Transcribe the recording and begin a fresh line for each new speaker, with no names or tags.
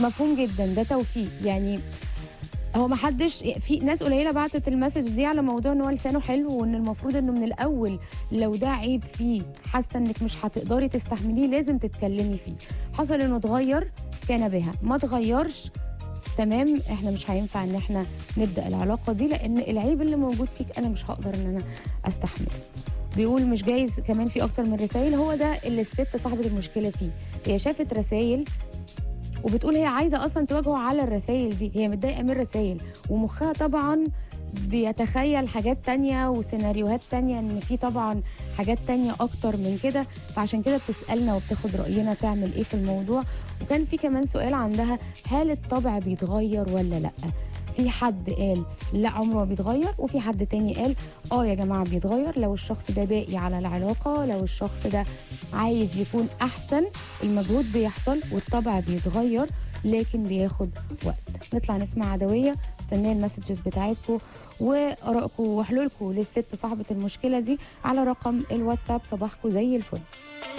مفهوم جدا ده توفيق يعني هو ما حدش في ناس قليله بعتت المسج دي على موضوع ان هو لسانه حلو وان المفروض انه من الاول لو ده عيب فيه حاسه انك مش هتقدري تستحمليه لازم تتكلمي فيه حصل انه اتغير كان بها ما اتغيرش تمام احنا مش هينفع ان احنا نبدا العلاقه دي لان العيب اللي موجود فيك انا مش هقدر ان انا استحمله بيقول مش جايز كمان في اكتر من رسائل هو ده اللي الست صاحبه المشكله فيه هي شافت رسائل وبتقول هي عايزه اصلا تواجهه على الرسائل دي هي متضايقه من الرسائل ومخها طبعا بيتخيل حاجات تانية وسيناريوهات تانية ان في طبعا حاجات تانية اكتر من كده فعشان كده بتسالنا وبتاخد راينا تعمل ايه في الموضوع وكان في كمان سؤال عندها هل الطبع بيتغير ولا لا في حد قال لا عمره ما بيتغير وفي حد تاني قال اه يا جماعه بيتغير لو الشخص ده باقي على العلاقه لو الشخص ده عايز يكون احسن المجهود بيحصل والطبع بيتغير لكن بياخد وقت نطلع نسمع عدويه مستنيه المسجز بتاعتكم وارائكم وحلولكم للست صاحبه المشكله دي على رقم الواتساب صباحكم زي الفل